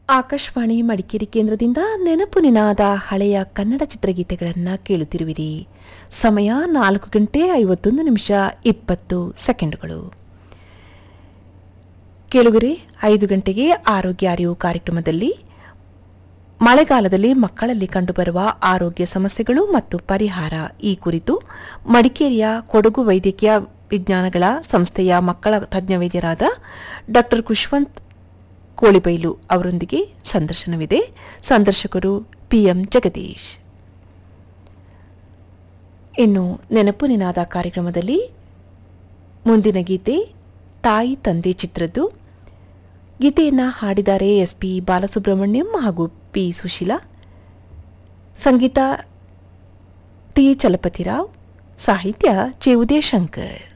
ಆಕಾಶವಾಣಿ ಮಡಿಕೇರಿ ಕೇಂದ್ರದಿಂದ ನೆನಪು ನಿನಾದ ಹಳೆಯ ಕನ್ನಡ ಚಿತ್ರಗೀತೆಗಳನ್ನು ಕೇಳುತ್ತಿರುವಿರಿ ಸಮಯ ನಾಲ್ಕು ಗಂಟೆ ಐವತ್ತೊಂದು ನಿಮಿಷ ಇಪ್ಪತ್ತು ಸೆಕೆಂಡುಗಳು ಕೇಳುಗರೆ ಐದು ಗಂಟೆಗೆ ಆರೋಗ್ಯ ಅರಿವು ಕಾರ್ಯಕ್ರಮದಲ್ಲಿ ಮಳೆಗಾಲದಲ್ಲಿ ಮಕ್ಕಳಲ್ಲಿ ಕಂಡುಬರುವ ಆರೋಗ್ಯ ಸಮಸ್ಯೆಗಳು ಮತ್ತು ಪರಿಹಾರ ಈ ಕುರಿತು ಮಡಿಕೇರಿಯ ಕೊಡಗು ವೈದ್ಯಕೀಯ ವಿಜ್ಞಾನಗಳ ಸಂಸ್ಥೆಯ ಮಕ್ಕಳ ತಜ್ಞ ವೈದ್ಯರಾದ ಡಾ ಖುಷ್ವಂತ್ ಕೋಳಿಬೈಲು ಅವರೊಂದಿಗೆ ಸಂದರ್ಶನವಿದೆ ಸಂದರ್ಶಕರು ಪಿಎಂ ಜಗದೀಶ್ ಇನ್ನು ನೆನಪು ನಿನಾದ ಕಾರ್ಯಕ್ರಮದಲ್ಲಿ ಮುಂದಿನ ಗೀತೆ ತಾಯಿ ತಂದೆ ಚಿತ್ರದ್ದು ಗೀತೆಯನ್ನ ಹಾಡಿದ್ದಾರೆ ಎಸ್ಪಿ ಬಾಲಸುಬ್ರಹ್ಮಣ್ಯಂ ಹಾಗೂ ಪಿ ಸುಶೀಲಾ ಸಂಗೀತ ಟಿ ಚಲಪತಿರಾವ್ ಸಾಹಿತ್ಯ ಚೆ ಉದಯಶಂಕರ್